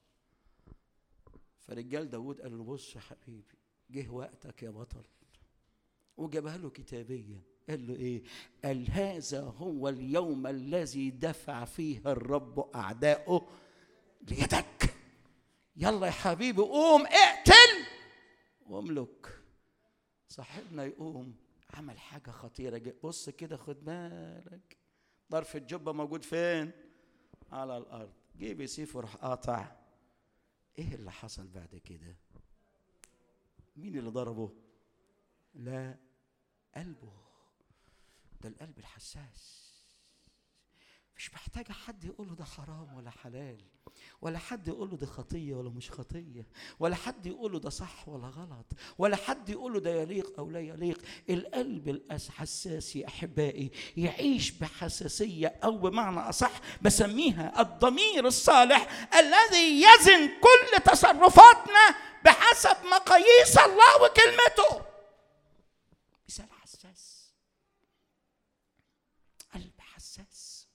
فرجال داوود قالوا له بص يا حبيبي جه وقتك يا بطل وجابها له كتابيا قال له ايه قال هذا هو اليوم الذي دفع فيه الرب اعدائه ليدك يلا يا حبيبي قوم اقتل واملك صاحبنا يقوم عمل حاجه خطيره بص كده خد بالك طرف الجبه موجود فين على الارض جه بسيف وراح قاطع ايه اللي حصل بعد كده مين اللي ضربه لا قلبه ده القلب الحساس مش محتاجة حد يقول له ده حرام ولا حلال ولا حد يقول له ده خطية ولا مش خطية ولا حد يقول له ده صح ولا غلط ولا حد يقول له ده يليق أو لا يليق القلب الحساس يا أحبائي يعيش بحساسية أو بمعنى أصح بسميها الضمير الصالح الذي يزن كل تصرفاتنا بحسب مقاييس الله وكلمته مثال حساس قلب حساس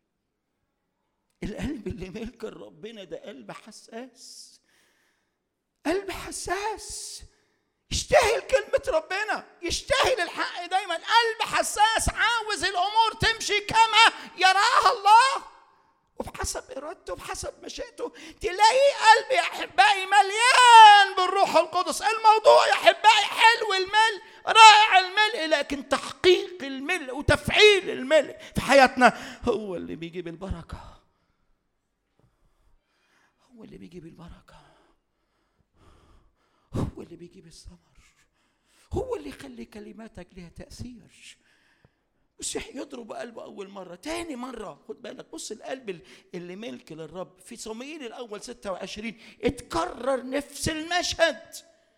القلب اللي ملك ربنا ده قلب حساس قلب حساس يشتهي كلمة ربنا يشتهي الحق دايما قلب حساس عاوز الأمور تمشي كما يراها الله وبحسب إرادته وبحسب مشيئته تلاقي قلبي يا أحبائي مليان بالروح القدس الموضوع يا أحبائي حلو الملء رائع الملء لكن تحقيق الملء وتفعيل الملء في حياتنا هو اللي بيجيب البركه هو اللي بيجيب البركة هو اللي بيجيب الثمر هو اللي يخلي كلماتك لها تأثير مسيح يضرب قلبه أول مرة تاني مرة خد بالك بص القلب اللي ملك للرب في صموئيل الأول 26 اتكرر نفس المشهد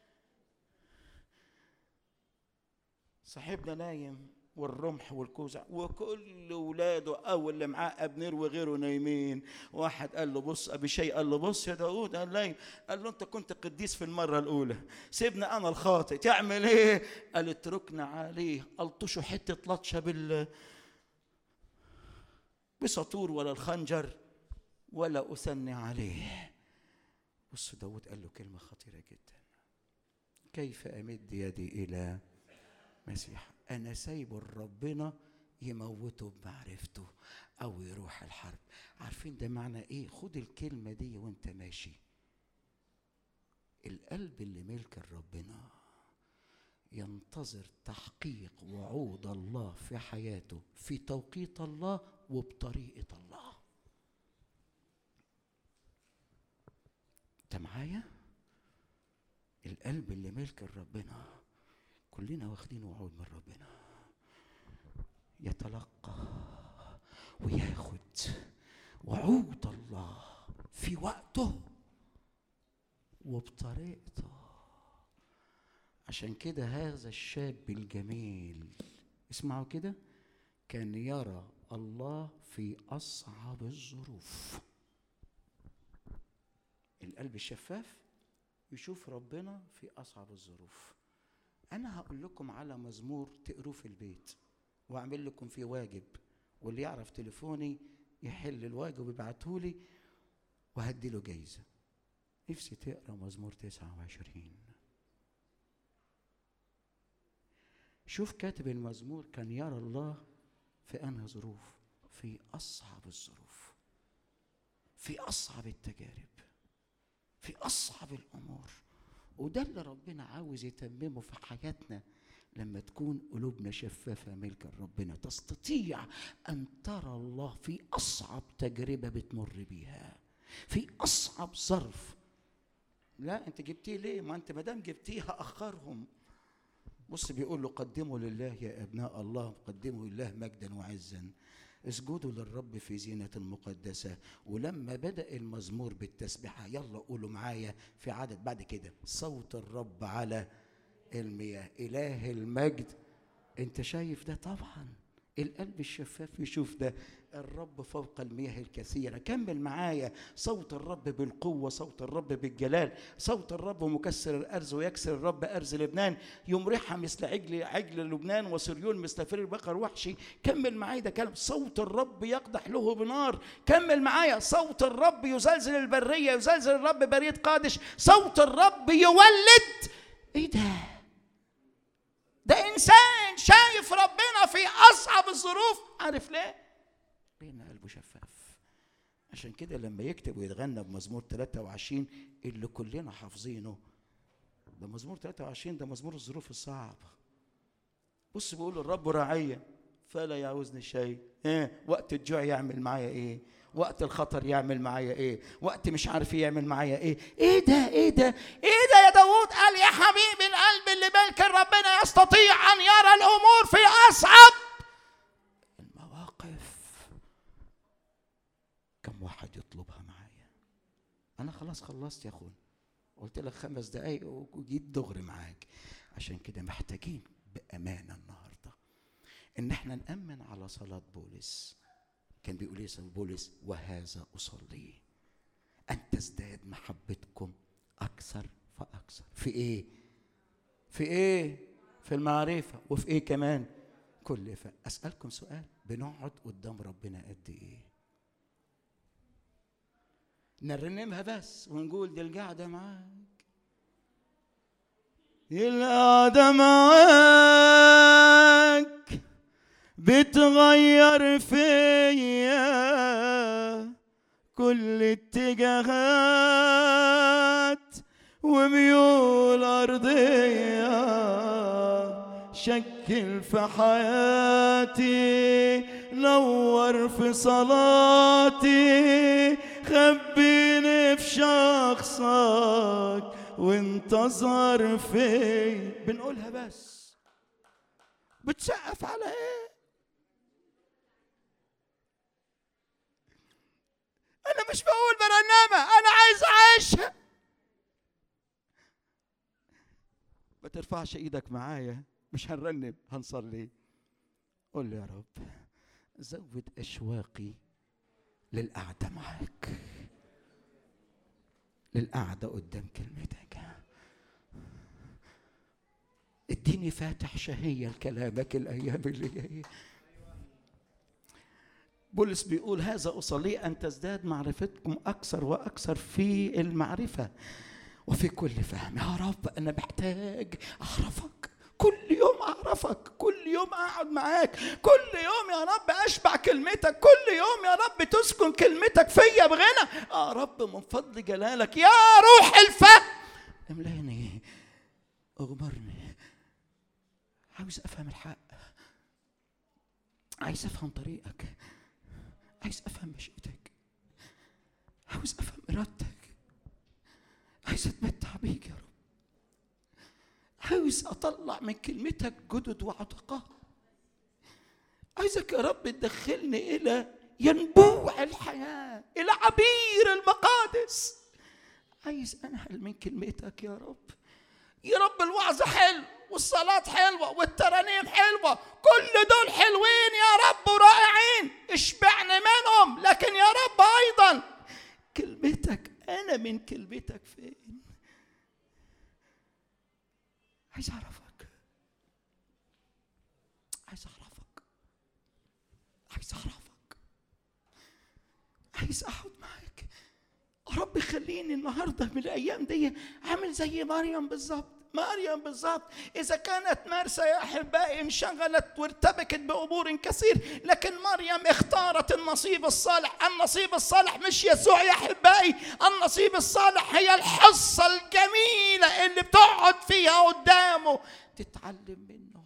صاحبنا نايم والرمح والكوزع وكل ولاده او اللي معاه ابنير وغيره نايمين واحد قال له بص ابي شيء قال له بص يا داود قال نايم قال له انت كنت قديس في المره الاولى سيبني انا الخاطئ تعمل ايه قال اتركنا عليه الطشه حته لطشه بال بسطور ولا الخنجر ولا اثني عليه بص داود قال له كلمه خطيره جدا كيف امد يدي الى مسيح انا سايبه لربنا يموته بمعرفته او يروح الحرب عارفين ده معنى ايه خد الكلمه دي وانت ماشي القلب اللي ملك ربنا ينتظر تحقيق وعود الله في حياته في توقيت الله وبطريقه الله انت معايا القلب اللي ملك ربنا كلنا واخدين وعود من ربنا يتلقى وياخد وعود الله في وقته وبطريقته عشان كده هذا الشاب الجميل اسمعوا كده كان يرى الله في اصعب الظروف القلب الشفاف يشوف ربنا في اصعب الظروف انا هقول لكم على مزمور تقروه في البيت واعمل لكم فيه واجب واللي يعرف تليفوني يحل الواجب ويبعته لي وهدي له جايزه نفسي تقرا مزمور 29 شوف كاتب المزمور كان يرى الله في انهي ظروف في اصعب الظروف في اصعب التجارب في اصعب الامور وده اللي ربنا عاوز يتممه في حياتنا لما تكون قلوبنا شفافة ملك ربنا تستطيع أن ترى الله في أصعب تجربة بتمر بيها في أصعب ظرف لا أنت جبتيه ليه؟ ما أنت ما دام جبتيه هأخرهم بص بيقول له قدموا لله يا أبناء الله قدموا لله مجدا وعزا اسجدوا للرب في زينة مقدسة ولما بدأ المزمور بالتسبيحة يلا قولوا معايا في عدد بعد كده صوت الرب على المياه إله المجد أنت شايف ده طبعا القلب الشفاف يشوف ده الرب فوق المياه الكثيرة كمل معايا صوت الرب بالقوة صوت الرب بالجلال صوت الرب مكسر الأرز ويكسر الرب أرز لبنان يمرحها مثل عجل عجل لبنان وسريون مثل فر بقر وحشي كمل معايا ده كلام صوت الرب يقدح له بنار كمل معايا صوت الرب يزلزل البرية يزلزل الرب برية قادش صوت الرب يولد ايه ده ده انسان شايف ربنا في اصعب الظروف عارف ليه لان قلبه شفاف عشان كده لما يكتب ويتغنى بمزمور 23 اللي كلنا حافظينه ده مزمور 23 ده مزمور الظروف الصعبه بص بيقول الرب راعية فلا يعوزني شيء ايه وقت الجوع يعمل معايا ايه وقت الخطر يعمل معايا ايه وقت مش عارف ايه يعمل معايا ايه ايه ده ايه ده ايه ده يا داوود قال يا حبيبي القلب اللي ملك ربنا يستطيع ان يرى الامور في اصعب المواقف كم واحد يطلبها معايا انا خلاص خلصت يا اخونا قلت لك خمس دقايق وجيت دغري معاك عشان كده محتاجين بامانه النهارده ان احنا نامن على صلاه بولس كان بيقول ايه سيد بولس وهذا اصلي ان تزداد محبتكم اكثر فاكثر في ايه في ايه في المعرفه وفي ايه كمان كل ف... اسالكم سؤال بنقعد قدام ربنا قد ايه نرنمها بس ونقول دي القعده معاك القعده معاك بتغير فيا كل اتجاهات وميول أرضية شكل في حياتي نور في صلاتي خبيني في شخصك وانتظر في بنقولها بس بتسقف على ايه انا مش بقول برنامه انا عايز اعيشها ما ترفعش ايدك معايا مش هنرنم هنصلي قول لي يا رب زود اشواقي للقعده معاك للقعده قدام كلمتك اديني فاتح شهيه لكلامك الايام اللي جايه بولس بيقول هذا أصلي أن تزداد معرفتكم أكثر وأكثر في المعرفة وفي كل فهم يا رب أنا محتاج أعرفك كل يوم أعرفك كل يوم أقعد معاك كل يوم يا رب أشبع كلمتك كل يوم يا رب تسكن كلمتك فيا بغنى يا رب من فضل جلالك يا روح الفهم املاني اغمرني عاوز أفهم الحق عايز أفهم طريقك عايز افهم مشيئتك عاوز افهم ارادتك عايز اتمتع بيك يا رب عاوز اطلع من كلمتك جدد وعتقاء عايزك يا رب تدخلني الى ينبوع الحياه الى عبير المقادس عايز انهل من كلمتك يا رب يا رب الوعظ حلو والصلاة حلوة والترانيم حلوة كل دول حلوين يا رب ورائعين اشبعني منهم لكن يا رب أيضا كلمتك أنا من كلمتك فين عايز أعرفك عايز أعرفك عايز أعرفك عايز أقعد معاك رب خليني النهارده من الايام دي عامل زي مريم بالظبط مريم بالظبط إذا كانت مرسى يا أحبائي انشغلت وارتبكت بأمور كثير لكن مريم اختارت النصيب الصالح النصيب الصالح مش يسوع يا أحبائي النصيب الصالح هي الحصة الجميلة اللي بتقعد فيها قدامه تتعلم منه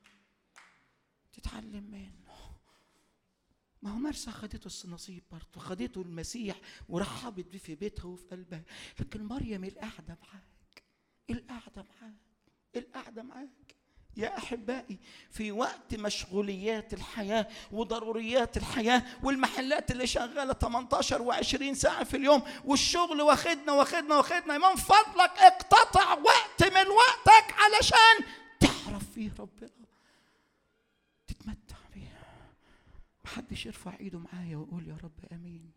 تتعلم منه ما هو مرسى خدته النصيب برضه خدته المسيح ورحبت بيه في بيتها وفي قلبها لكن مريم القعده معاك القعده معاك القعده معاك يا احبائي في وقت مشغوليات الحياه وضروريات الحياه والمحلات اللي شغاله 18 و20 ساعه في اليوم والشغل واخدنا واخدنا واخدنا من فضلك اقتطع وقت من وقتك علشان تعرف فيه ربنا تتمتع بيه محدش يرفع ايده معايا ويقول يا رب امين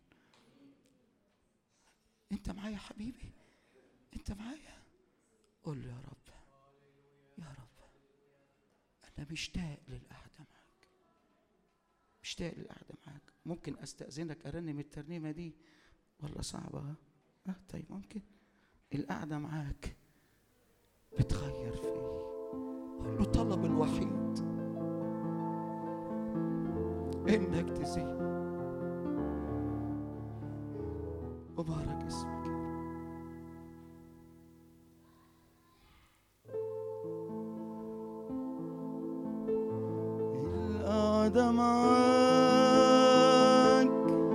انت معايا حبيبي انت معايا قول له يا رب يا رب انا مشتاق للقعده معاك مشتاق للقعده معاك ممكن استاذنك ارنم الترنيمه دي ولا صعبه اه طيب ممكن القعده معاك بتغير فيه قول له طلب الوحيد انك تزيد مبارك اسمك يا رب القعدة معاك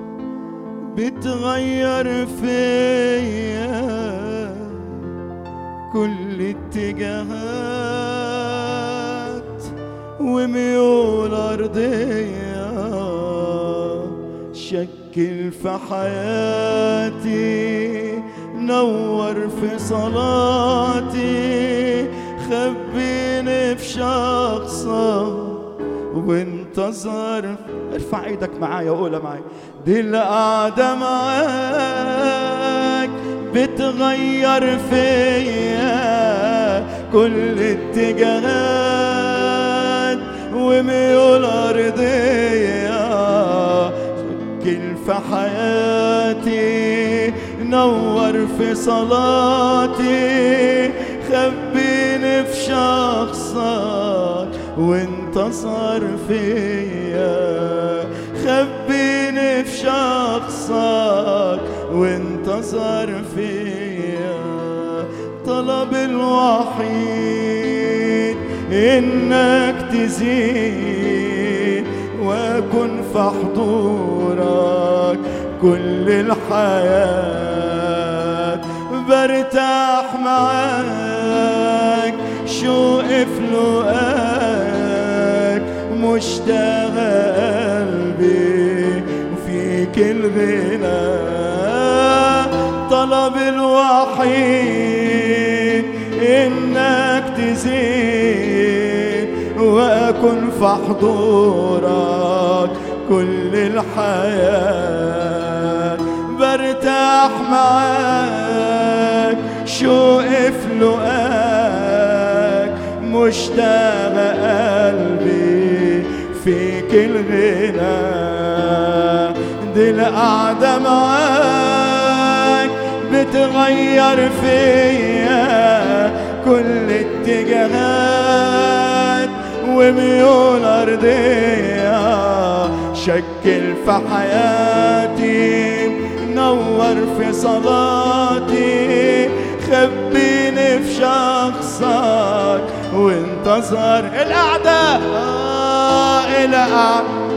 بتغير فيا كل اتجاهات وميول أرضية شكل في حياتي نور في صلاتي خبيني في شخصك وانتظر ارفع ايدك معايا وقولها معايا دي القعدة معاك بتغير فيا كل اتجاهات وميول أرضية شكل في حياتي نور في صلاتي خبيني في شخصك وانتصر فيا خبيني في شخصك وانتصر فيا طلب الوحيد انك تزيد واكن في حضورك كل الحياة برتاح معاك شوق في لقاك مشتاق قلبي وفيك الغنى طلب الوحيد انك تزيد واكن في حضورك كل الحياة برتاح معاك شوق في لقاك مشتاق قلبي فيك الغنى دي القعدة معاك بتغير فيا كل اتجاهات وميول أرضية شكل في حياتي نور في صلاتي خبيني في شخصك وانتصر القعدة آه القعدة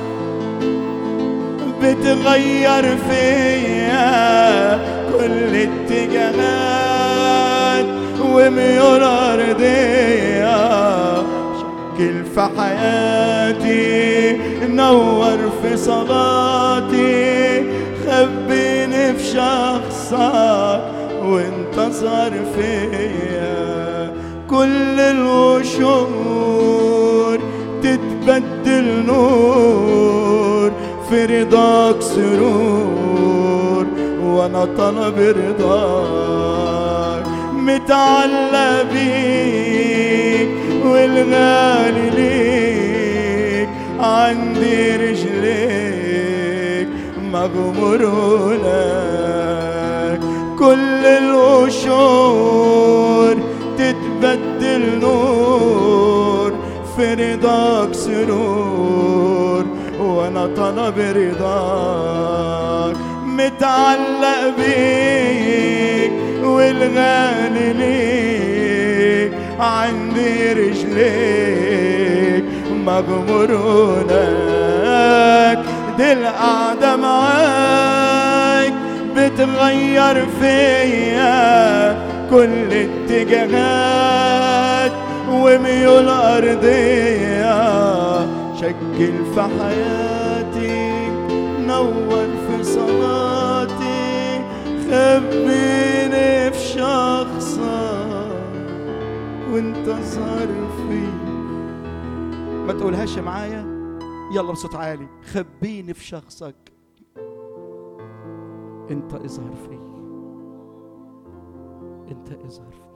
بتغير فيا كل اتجاهات وميول أرضية شكل في حياتي نور في صلاتي خبيني في شخصك وانتصر فيا كل الوشور تتبدل نور في رضاك سرور وانا طلب رضاك متعلق بيك والغالي ليك عندي رجليك مغمور لك كل القشور يتبدل نور في رضاك سرور وانا طلب رضاك متعلق بيك والغالي ليك عندي رجليك مغمرونك دي القعدة معاك بتغير فيا كل اتجاهات وميول أرضية شكل في حياتي نور في صلاتي خبيني في شخصك وانت ظهر فيه ما تقولهاش معايا يلا بصوت عالي خبيني في شخصك انت اظهر فيه انت اظهر فيه